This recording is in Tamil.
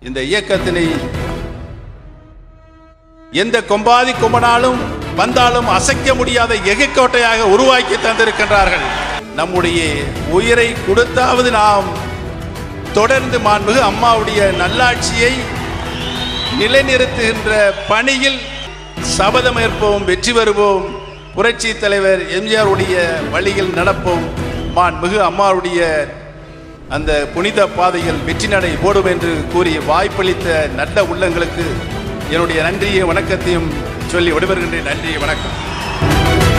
இந்த இயக்கத்தினை எந்த கொம்பாதி கொம்பனாலும் வந்தாலும் அசைக்க முடியாத எகைக்கோட்டையாக உருவாக்கி தந்திருக்கின்றார்கள் நம்முடைய உயிரை கொடுத்தாவது நாம் தொடர்ந்து மாண்புகு அம்மாவுடைய நல்லாட்சியை நிலைநிறுத்துகின்ற பணியில் சபதம் ஏற்போம் வெற்றி பெறுவோம் புரட்சி தலைவர் எம்ஜிஆர் உடைய வழியில் நடப்போம் மாண்புமிகு அம்மாவுடைய அந்த புனித பாதையில் வெற்றி நடை போடும் என்று கூறி வாய்ப்பளித்த நல்ல உள்ளங்களுக்கு என்னுடைய நன்றியை வணக்கத்தையும் சொல்லி விடைபெறுகின்றேன் நன்றி வணக்கம்